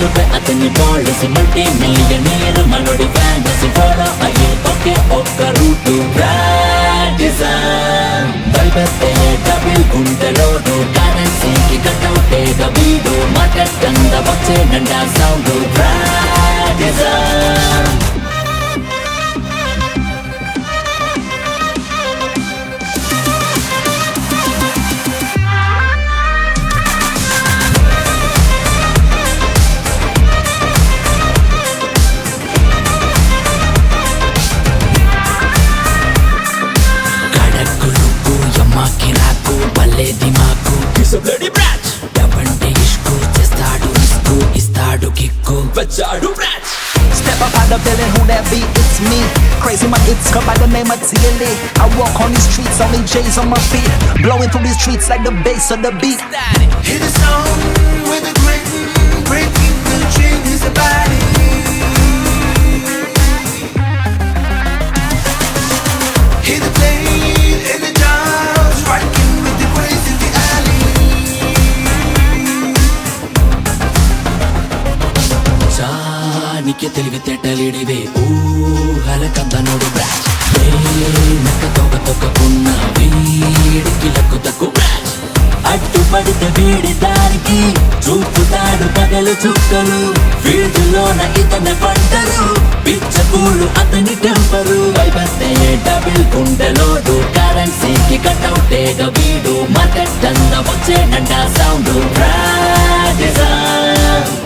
చూపే అతని policy multi millionaire మనోడి ఫ్యాంటసీ ఫాలో అయ్యే ఒకే ఒక్క రూటు రాడిజన్ బైబెత్తే డబుల్ గుంటెలోడు కరెన్సీకి కటౌటేగా వీడు మార్కెట్ కంద వచ్చే నండా సౌండ్ రాడిజన్ కడక్కు లుక్కు యమ్మకి రాకు పల్లేది మాకు డబంటే ఇష్కు చేస్తాడు ఇస్కు ఇస్తాడు కిక్కు వచ్చాడు బ్రాచ్ Step up out the building, who that be? It's me. Crazy, my it's come by the name of TLA. I walk on these streets, only J's on my feet. Blowing through these streets like the bass of the beat. Hit a song with a grin, breaking the chain is a body. Hit the plane in the jaws, striking with the crazy in the alley. చానికి తెలివితేటలిడివే ఊహల కందనుడు బ్రాచ్ నక్క తొక్క తొక్కకున్న వీడికి luck తక్కువ బ్రాచ్ అడ్డుపడితే వీడి దానికి చూపుతాడు పగలు చుక్కలు వీడిలోన ఇతని పంటలు పిచ్చకూడు అతని టెంపరు వైపస్తే డబుల్ గుండెలోడు కరెన్సీకి కటౌటేగా వీడు మార్కెట్ అంతా వచ్చే నండా సౌండ్ డిజైన్